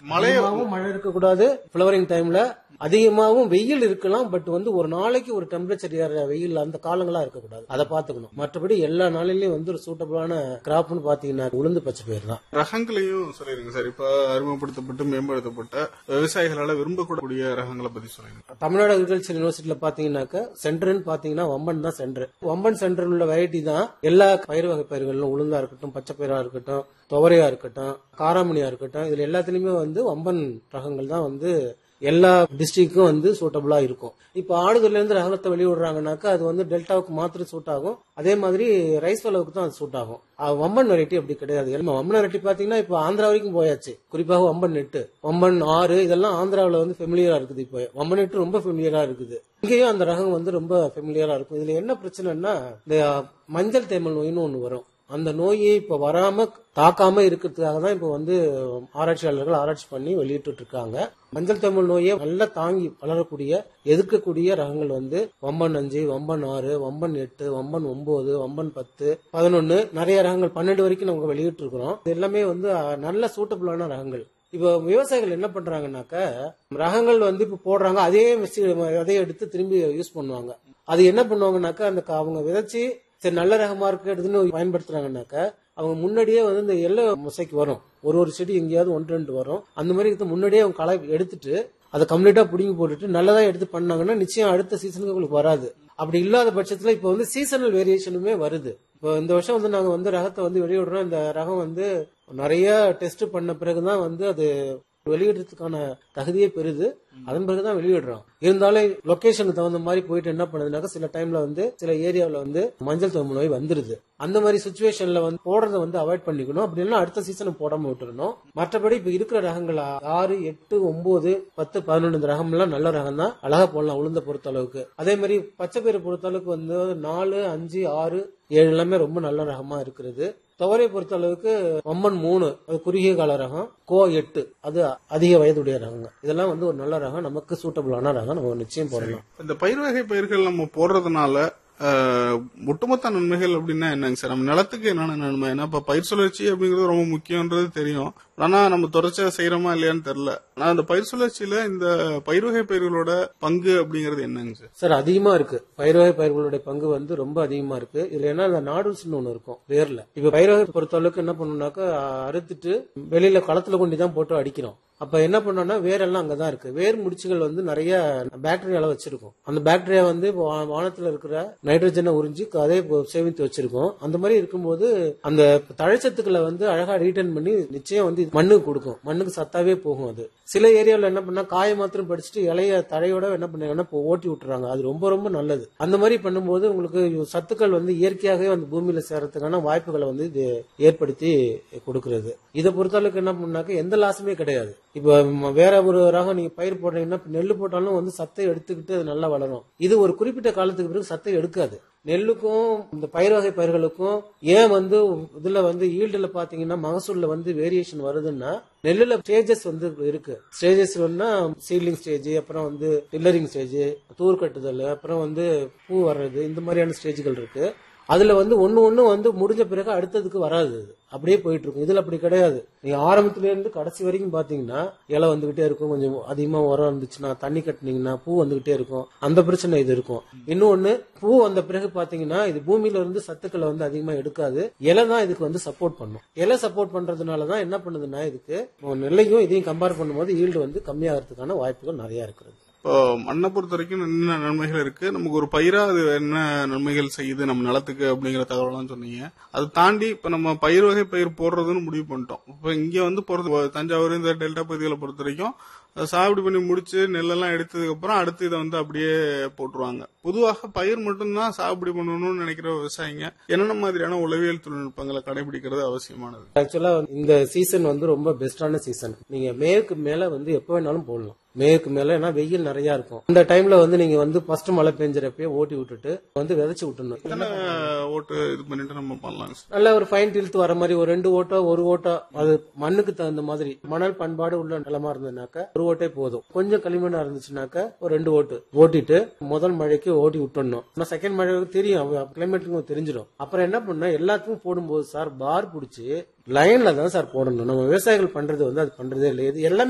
மழை அதிகமாவும் மழை இருக்கக்கூடாது ஃபிளவரிங் டைம்ல அதிகமாவும் வெயில் இருக்கலாம் பட் வந்து ஒரு நாளைக்கு ஒரு டெம்பரேச்சர் ஏற வெயில் அந்த காலங்களா இருக்கக்கூடாது அதை பாத்துக்கணும் மற்றபடி எல்லா நாளிலையும் வந்து ஒரு சூட்டபிளான கிராப்னு பாத்தீங்கன்னா உளுந்து பச்சை பயிர் தான் ரகங்களையும் சொல்லிருங்க சார் இப்ப அறிமுகப்படுத்தப்பட்டு மேம்படுத்தப்பட்ட விவசாயிகளால விரும்பக்கூடிய ரகங்களை பத்தி சொல்லுங்க தமிழ்நாடு அக்ரிகல்ச்சர் யூனிவர்சிட்டியில பாத்தீங்கன்னாக்க சென்டர்னு பாத்தீங்கன்னா வம்பன் தான் சென்டர் வம்பன் சென்டர் உள்ள வெரைட்டி தான் எல்லா பயிர் வகை பயிர்களும் உளுந்தா இருக்கட்டும் பச்சை பயிரா இருக்கட்டும் துவரையா இருக்கட்டும் காராமணியா இருக்கட்டும் இதுல எல்லாத்துலயுமே வந்து வம்பன் ரகங்கள் தான் வந்து எல்லா டிஸ்ட்ரிக்டும் வந்து சூட்டபிளா இருக்கும் இப்ப ஆடுதுல இருந்து ரகத்தை வெளியிடுறாங்கனாக்கா அது வந்து டெல்டாவுக்கு மாத்திரம் சூட் ஆகும் அதே மாதிரி ரைஸ் அளவுக்கு தான் அது சூட் ஆகும் அஹ் வம்பன் வெரைட்டி அப்படி கிடையாது எல்லாம் வம்பன் வெரைட்டி பாத்தீங்கன்னா இப்ப ஆந்திரா வரைக்கும் போயாச்சு குறிப்பாக வம்பன் நெட்டு வம்பன் ஆறு இதெல்லாம் ஆந்திராவுல வந்து ஃபெமிலியரா இருக்குது இப்போ வம்பன் நெட்டு ரொம்ப ஃபெமிலியரா இருக்குது இங்கேயும் அந்த ரகம் வந்து ரொம்ப ஃபெமிலியரா இருக்கும் இதுல என்ன பிரச்சனைன்னா இந்த மஞ்சள் தேமல் நோயின்னு ஒண்ணு வரும் அந்த நோயை இப்ப வராம தாக்காம இருக்கிறதுக்காக தான் இப்ப வந்து ஆராய்ச்சியாளர்கள் ஆராய்ச்சி பண்ணி வெளியிட்டு இருக்காங்க மஞ்சள் தமிழ் நோயை நல்லா தாங்கி வளரக்கூடிய எதிர்க்கக்கூடிய ரகங்கள் வந்து வம்பன் அஞ்சு வம்பன் ஆறு வம்பன் எட்டு வம்பன் ஒன்பது வம்பன் பத்து பதினொன்னு நிறைய ரகங்கள் பன்னெண்டு வரைக்கும் நம்ம வெளியிட்டு இருக்கிறோம் இது எல்லாமே வந்து அஹ், நல்ல சூட்டபிளான ரகங்கள் இப்போ விவசாயிகள் என்ன பண்றாங்கன்னாக்க ரகங்கள் வந்து இப்ப போடுறாங்க அதே மிஸ்டி- அதே எடுத்து திரும்பி யூஸ் பண்ணுவாங்க அது என்ன பண்ணுவாங்கன்னாக்கா அந்த க- அவங்க விதைச்சு சரி நல்ல ரகமா இருக்கு எடுத்துன்னு பயன்படுத்துறாங்கன்னாக்க அவங்க முன்னாடியே வந்து இந்த எல்லோ மொசைக்கு வரும் ஒரு ஒரு செடி எங்கேயாவது ஒன்று ரெண்டு வரும் அந்த மாதிரி இது முன்னாடியே அவங்க களை எடுத்துட்டு அதை கம்ப்ளீட்டா புடுங்கி போட்டுட்டு நல்லதா எடுத்து பண்ணாங்கன்னா நிச்சயம் அடுத்த சீசனுக்கு உங்களுக்கு வராது அப்படி இல்லாத பட்சத்துல இப்ப வந்து சீசனல் வேரியேஷனுமே வருது இப்போ இந்த வருஷம் வந்து நாங்க வந்து ரகத்தை வந்து வெளியிடுறோம் இந்த ரகம் வந்து நிறைய டெஸ்ட் பண்ண பிறகுதான் வந்து அது வெளியிடுறதுக்கான தகுதியே பெறுது அதன் பிறகுதான் வெளியிடுறோம் இருந்தாலும் லொகேஷனுக்கு தகுந்த மாதிரி போயிட்டு என்ன பண்ணுதுனாக்கா சில டைம்ல வந்து சில ஏரியாவில் வந்து மஞ்சள் தொம்பு நோய் வந்துருது அந்த மாதிரி சுச்சுவேஷன்ல வந்து போடுறத வந்து அவாய்ட் பண்ணிக்கணும் அப்படி இல்லைன்னா அடுத்த சீசன் போடாம விட்டுறணும் மற்றபடி இப்ப இருக்கிற ரகங்கள் ஆறு எட்டு ஒன்பது பத்து பதினொன்று இந்த ரகம் எல்லாம் நல்ல ரகம் தான் அழகா போடலாம் உளுந்த பொறுத்த அளவுக்கு அதே மாதிரி பச்சை பயிரை பொறுத்த அளவுக்கு வந்து நாலு அஞ்சு ஆறு ஏழு எல்லாமே ரொம்ப நல்ல ரகமா இருக்கிறது துவரையை பொறுத்த அளவுக்கு வம்மன் மூணு அது குறுகிய கால ரகம் கோ எட்டு அது அதிக வயதுடைய ரகங்க இதெல்லாம் வந்து ஒரு நல்ல ரகம் நமக்கு சூட்டபிளான ரகம் நம்ம நிச்சயம் போடலாம் இந்த பயிர் வகை பயிர்கள் நம்ம போடுறதுனால ஆஹ், ஒட்டுமொத்த நன்மைகள் அப்படின்னா என்னங்க சார் நம்ம நிலத்துக்கு என்னென்ன நன்மை ஏன்னா இப்ப பயிர் சுழற்சி அப்படிங்கிறது ரொம்ப முக்கியன்றது தெரியும் ஆனா நம்ம தொடர்ச்சியா செய்யறோமா இல்லையான்னு தெரியல ஆனா அந்த பயிர் சுழற்சியில இந்த பயிர் வகை பயிர்களோட பங்கு அப்படிங்கிறது என்னங்க சார் சார் அதிகமா இருக்கு பயிர் வகை பயிர்களுடைய பங்கு வந்து ரொம்ப அதிகமா இருக்கு இதுல என்ன இந்த நாடுல்ஸ்னு ஒண்ணு இருக்கும் வேர்ல இப்ப பயிர் வகை பொறுத்த அளவுக்கு என்ன பண்ணணும்னாக்கா அறுத்துட்டு வெளியில களத்துல கொண்டு தான் போட்டு அடிக்கிறோம் அப்ப என்ன பண்ணோம்னா வேரெல்லாம் அங்கதான் இருக்கு வேர் முடிச்சுகள் வந்து நிறைய பாக்டீரியால வச்சிருக்கும் அந்த பாக்டீரியா வந்து இப்போ வா- வானத்துல இருக்கிற நைட்ரஜனை உறிஞ்சி அதே இப்போ சேமித்து வச்சிருக்கோம் அந்த மாதிரி இருக்கும்போது அந்த தழைச்சத்துக்களை வந்து அழகா ரீட்டைன் பண்ணி நிச்சயம் வந்து இது மண்ணுக்கு கொடுக்கும் மண்ணுக்கு சத்தாவே போகும் அது சில ஏரியாவில் என்ன பண்ணா காய மாத்திரம் படிச்சுட்டு இலைய தழையோட என்ன பண்ணாங்கன்னா இப்போ ஓட்டி விட்டுறாங்க அது ரொம்ப ரொம்ப நல்லது அந்த மாதிரி பண்ணும்போது உங்களுக்கு சத்துக்கள் வந்து இயற்கையாகவே அந்த பூமியில சேர்றதுக்கான வாய்ப்புகளை வந்து இது ஏற்படுத்தி கொடுக்கிறது இதை பொறுத்தளவுக்கு என்ன பண்ணாக்க எந்த லாஸுமே கிடையாது இப்போ ம- வேற ஒரு ரகம் நீங்க பயிர் போடுறீங்கன்னா இப்ப நெல் போட்டாலும் வந்து சத்தை எடுத்துக்கிட்டு அது நல்லா வளரும் இது ஒரு குறிப்பிட்ட காலத்துக்கு பிறகு சத்தை எடுக்காது நெல்லுக்கும் இந்த பயிர் வகை பயிர்களுக்கும் ஏன் வந்து இதுல வந்து ஈல்டுல பாத்தீங்கன்னா மகசூல்ல வந்து வேரியேஷன் வருதுன்னா நெல்லுல ஸ்டேஜஸ் வந்து இருக்கு ஸ்டேஜஸ் சீட்லிங் ஸ்டேஜ் அப்புறம் வந்து டில்லரிங் ஸ்டேஜ் தூர் கட்டுதல் அப்புறம் வந்து பூ வர்றது இந்த மாதிரியான ஸ்டேஜ்கள் இருக்கு அதுல வந்து ஒண்ணு ஒண்ணு வந்து முடிஞ்ச பிறகு அடுத்ததுக்கு வராது அது அப்படியே போயிட்டு இருக்கும் இதுல அப்படி கிடையாது நீங்க ஆரம்பத்துல இருந்து கடைசி வரைக்கும் பாத்தீங்கன்னா இலை வந்துகிட்டே இருக்கும் கொஞ்சம் அதிகமா உரம் இருந்துச்சுன்னா தண்ணி கட்டினீங்கன்னா பூ வந்துகிட்டே இருக்கும் அந்த பிரச்சனை இது இருக்கும் இன்னொன்னு பூ வந்த பிறகு பாத்தீங்கன்னா இது பூமியில இருந்து சத்துக்களை வந்து அதிகமா எடுக்காது இலை தான் இதுக்கு வந்து சப்போர்ட் பண்ணும் இலை சப்போர்ட் பண்றதுனால தான் என்ன பண்ணுதுன்னா இதுக்கு நெல்லையும் இதையும் கம்பேர் பண்ணும்போது ஈல்டு வந்து கம்மியாகிறதுக்கான வாய்ப்புகள் நிறைய இருக்கிறது இப்போ மண்ணை பொறுத்த வரைக்கும் என்ன நன்மைகள் இருக்கு நமக்கு ஒரு பயிரா அது என்ன நன்மைகள் செய்யுது நம்ம நிலத்துக்கு அப்படிங்கிற தகவலாம் சொன்னீங்க அதை தாண்டி இப்ப நம்ம பயிர் வகை பயிர் போடுறதுன்னு முடிவு பண்ணிட்டோம் இப்ப இங்க வந்து போறது தஞ்சாவூர் இந்த டெல்டா பகுதிகளை பொறுத்த வரைக்கும் அதை சாகுபடி பண்ணி முடிச்சு நெல்லெல்லாம் எடுத்ததுக்கு அப்புறம் அடுத்து இதை வந்து அப்படியே போட்டுருவாங்க பொதுவாக பயிர் மட்டும்தான் சாகுபடி பண்ணணும்னு நினைக்கிற விவசாயிங்க என்னென்ன மாதிரியான உளவியல் தொழில்நுட்பங்களை கடைபிடிக்கிறது அவசியமானது ஆக்சுவலா இந்த சீசன் வந்து ரொம்ப பெஸ்டான சீசன் நீங்க மேற்கு மேல வந்து எப்ப வேணாலும் போடலாம் மேற்கு மேல ஏன்னா வெயில் நிறைய இருக்கும் அந்த டைம்ல வந்து நீங்க வந்து ஃபர்ஸ்ட் மழை பெஞ்சறப்பயே ஓட்டி விட்டுட்டு வந்து விதைச்சு விட்டுணும் எத்தனை ஓட்டு இது பண்ணிட்டு நம்ம பண்ணலாம் சார் நல்ல ஒரு ஃபைன் டில்த் வர மாதிரி ஒரு ரெண்டு ஓட்டோ ஒரு ஓட்டோ அது மண்ணுக்கு தகுந்த மாதிரி மணல் பண்பாடு உள்ள நிலமா இருந்ததுனாக்க ஒரு ஓட்டே போதும் கொஞ்சம் களிமண்ணா இருந்துச்சுனாக்க ஒரு ரெண்டு ஓட்டு ஓட்டிட்டு முதல் மழைக்கு ஓட்டி விட்டுடணும் ஆனா செகண்ட் மழைக்கு தெரியும் கிளைமேட்டுக்கும் தெரிஞ்சிடும் அப்புறம் என்ன பண்ணா எல்லாத்துக்கும் போடும்போது சார் பார் பிடிச்சி லைன்ல தான் சார் போடணும் நம்ம விவசாயிகள் பண்றது வந்து அது பண்றதே இல்லை இது எல்லாமே